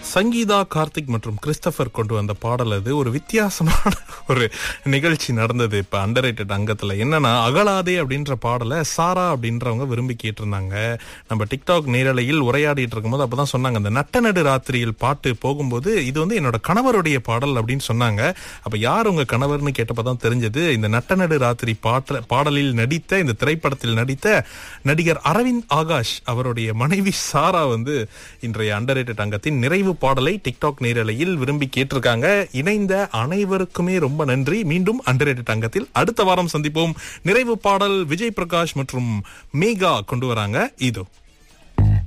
சங்கீதா கார்த்திக் மற்றும் கிறிஸ்டபர் கொண்டு வந்த பாடல் அது ஒரு வித்தியாசமான ஒரு நிகழ்ச்சி நடந்தது இப்ப அண்டர் அங்கத்துல என்னன்னா அகலாதே அப்படின்ற பாடலை சாரா அப்படின்றவங்க விரும்பி கேட்டிருந்தாங்க நம்ம டிக்டாக் நேரலையில் உரையாடிட்டு இருக்கும்போது அப்பதான் சொன்னாங்க அந்த நட்ட நடு ராத்திரியில் பாட்டு போகும்போது இது வந்து என்னோட கணவருடைய பாடல் அப்படின்னு சொன்னாங்க அப்ப யார் உங்க கணவர்னு கேட்டப்பதான் தெரிஞ்சது இந்த நட்ட நடு ராத்திரி பாட்ட பாடலில் நடித்த இந்த திரைப்படத்தில் நடித்த நடிகர் அரவிந்த் ஆகாஷ் அவருடைய மனைவி சாரா வந்து இன்றைய அண்டர் அங்கத்தின் நிறைவு பாடலை டிக்டாக் நேரலையில் விரும்பி கேட்டிருக்காங்க இணைந்த அனைவருக்குமே ரொம்ப நன்றி மீண்டும் அண்டர் அங்கத்தில் அடுத்த வாரம் சந்திப்போம் நிறைவு பாடல் விஜய் பிரகாஷ் மற்றும் மேகா கொண்டு வராங்க இதோ